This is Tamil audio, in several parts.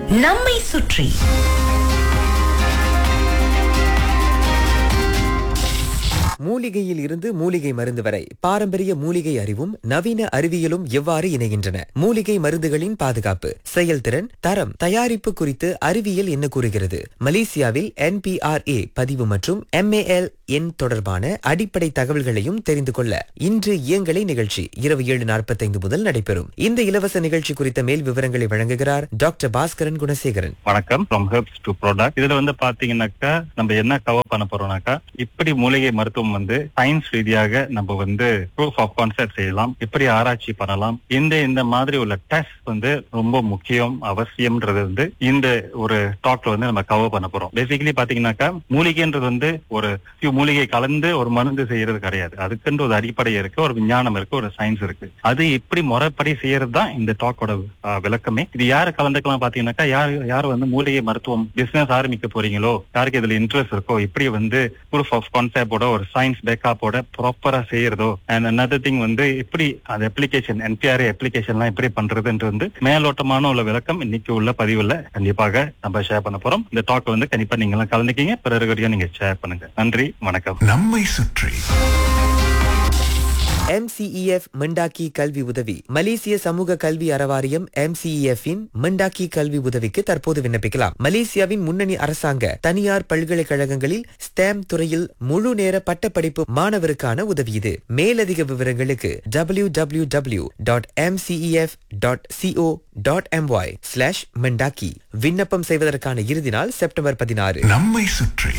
நம்மை சுற்றி மூலிகையில் இருந்து மூலிகை மருந்து வரை பாரம்பரிய மூலிகை அறிவும் நவீன அறிவியலும் எவ்வாறு இணைகின்றன மூலிகை மருந்துகளின் பாதுகாப்பு செயல்திறன் தரம் தயாரிப்பு குறித்து அறிவியல் என்ன கூறுகிறது மலேசியாவில் என்பிஆர்ஏ பதிவு மற்றும் எம்ஏஎல் எண் தொடர்பான அடிப்படை தகவல்களையும் தெரிந்து கொள்ள இன்று இயங்கலை நிகழ்ச்சி இரவு ஏழு நாற்பத்தைந்து முதல் நடைபெறும் இந்த இலவச நிகழ்ச்சி குறித்த மேல் விவரங்களை வழங்குகிறார் டாக்டர் பாஸ்கரன் குணசேகரன் வணக்கம் ஃப்ரம் ஹெர்ப்ஸ் டு ப்ராடக்ட் இதுல வந்து பாத்தீங்கன்னாக்கா நம்ம என்ன கவர் பண்ண போறோம்னாக்கா இப்படி மூலிகை மருத்துவம் வந்து சயின்ஸ் ரீதியாக நம்ம வந்து ப்ரூஃப் ஆஃப் கான்செப்ட் செய்யலாம் எப்படி ஆராய்ச்சி பண்ணலாம் இந்த இந்த மாதிரி உள்ள டெஸ்ட் வந்து ரொம்ப முக்கியம் அவசியம்ன்றது வந்து இந்த ஒரு டாக்ல வந்து நம்ம கவர் பண்ண போறோம் பேசிக்கலி பாத்தீங்கன்னாக்கா மூலிகைன்றது வந்து ஒரு few மூலிகை கலந்து ஒரு மருந்து செய்யறது கிடையாது அதுக்குன்ற ஒரு அடிப்படை இருக்கு ஒரு விஞ்ஞானம் இருக்கு ஒரு சயின்ஸ் இருக்கு அது எப்படி முறைப்படி செய்யறது தான் இந்த டாக்கோட விளக்கமே இது யாரு கலந்துக்கலாம் பாத்தீங்கன்னாக்கா யார் யார் வந்து மூலிகை மருத்துவம் பிசினஸ் ஆரம்பிக்க போறீங்களோ யாருக்கு இதுல இன்ட்ரெஸ்ட் இருக்கோ இப்படி வந்து ப்ரூஃப் ஆஃப் கான்செப்டோட ஒரு சயின்ஸ் பேக்கப்போட ப்ராப்பரா செய்யறதோ அண்ட் another திங் வந்து எப்படி அந்த அப்ளிகேஷன் என்பிஆர்ஏ அப்ளிகேஷன்லாம் எப்படி பண்றதுன்றது வந்து மேலோட்டமான உள்ள விளக்கம் இன்னைக்கு உள்ள பதிவுல கண்டிப்பாக நம்ம ஷேர் பண்ண போறோம் இந்த டாக் வந்து கண்டிப்பா நீங்க எல்லாம் கலந்துக்கீங்க பிறகு நீங்க ஷேர் பண்ணுங்க நன்றி வணக்கம் நம்மை சுற்றி MCEF மண்டாக்கி கல்வி உதவி மலேசிய சமூக கல்வி அறவாரியம் MCEF இன் மண்டாக்கி கல்வி உதவிக்கு தற்போது விண்ணப்பிக்கலாம் மலேசியாவின் முன்னணி அரசாங்க தனியார் பல்கலைக்கழகங்களில் ஸ்டேம் துறையில் முழு நேர பட்டப்படிப்பு மாணவருக்கான உதவி இது மேலதிக விவரங்களுக்கு W W W dot MCEF dot CO dot MY slash மண்டாக்கி விண்ணப்பம் செய்வதற்கான இறுதி நாள் செப்டம்பர் பதினாறு நம்மை சுற்றி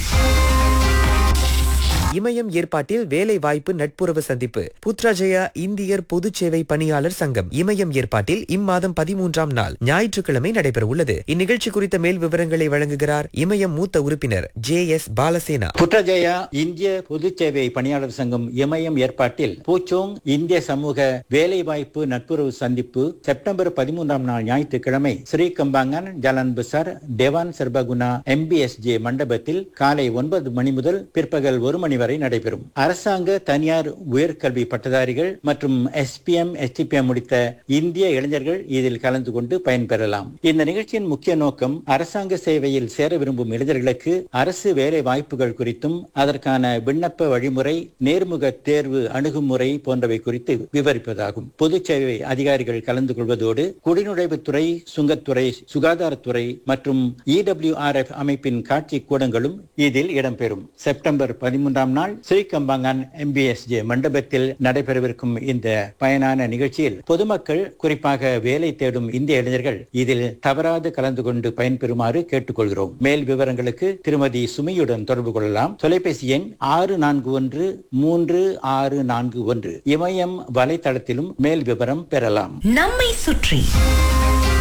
இமயம் ஏற்பாட்டில் வேலை வாய்ப்பு நட்புறவு சந்திப்பு புத்ராஜயா இந்தியர் பொது சேவை பணியாளர் சங்கம் இமயம் ஏற்பாட்டில் இம்மாதம் பதிமூன்றாம் நாள் ஞாயிற்றுக்கிழமை நடைபெற உள்ளது இந்நிகழ்ச்சி குறித்த மேல் விவரங்களை வழங்குகிறார் இமயம் மூத்த உறுப்பினர் ஜே எஸ் பாலசேனா புற்றஜயா இந்திய பொது சேவை பணியாளர் சங்கம் இமயம் ஏற்பாட்டில் பூச்சோங் இந்திய சமூக வேலைவாய்ப்பு நட்புறவு சந்திப்பு செப்டம்பர் பதிமூன்றாம் நாள் ஞாயிற்றுக்கிழமை ஸ்ரீகம்பாங்கன் ஜலன் பசார் டெவான் சர்பகுனா எம்பிஎஸ்ஜே மண்டபத்தில் காலை ஒன்பது மணி முதல் பிற்பகல் ஒரு மணி வரை நடைபெறும் அரசாங்க தனியார் உயர்கல்வி பட்டதாரிகள் மற்றும் எஸ்பிஎம் எஸ்டிபிஎம் முடித்த இந்திய இளைஞர்கள் இதில் கலந்து கொண்டு பயன்பெறலாம் இந்த நிகழ்ச்சியின் முக்கிய நோக்கம் அரசாங்க சேவையில் சேர விரும்பும் இளைஞர்களுக்கு அரசு வேலை வாய்ப்புகள் குறித்தும் அதற்கான விண்ணப்ப வழிமுறை நேர்முக தேர்வு அணுகுமுறை போன்றவை குறித்து விவரிப்பதாகும் பொது சேவை அதிகாரிகள் கலந்து கொள்வதோடு குடிநுழைவுத்துறை சுங்கத்துறை சுகாதாரத்துறை மற்றும் இடபிள்யூஆர்எஃப் அமைப்பின் காட்சி கூடங்களும் இதில் இடம்பெறும் செப்டம்பர் பதிமூன்றாம் நாள் ஸ்ரீகம்பாங்கன் எம்பிஎஸ்ஜே மண்டபத்தில் நடைபெறவிருக்கும் இந்த பயனான நிகழ்ச்சியில் பொதுமக்கள் குறிப்பாக வேலை தேடும் இந்திய இளைஞர்கள் இதில் தவறாது கலந்து கொண்டு பயன்பெறுமாறு கேட்டுக்கொள்கிறோம் மேல் விவரங்களுக்கு திருமதி சுமியுடன் தொடர்பு கொள்ளலாம் தொலைபேசி எண் ஆறு நான்கு ஒன்று மூன்று ஆறு நான்கு ஒன்று இமயம் வலைத்தளத்திலும் மேல் விவரம் பெறலாம் நம்மை சுற்றி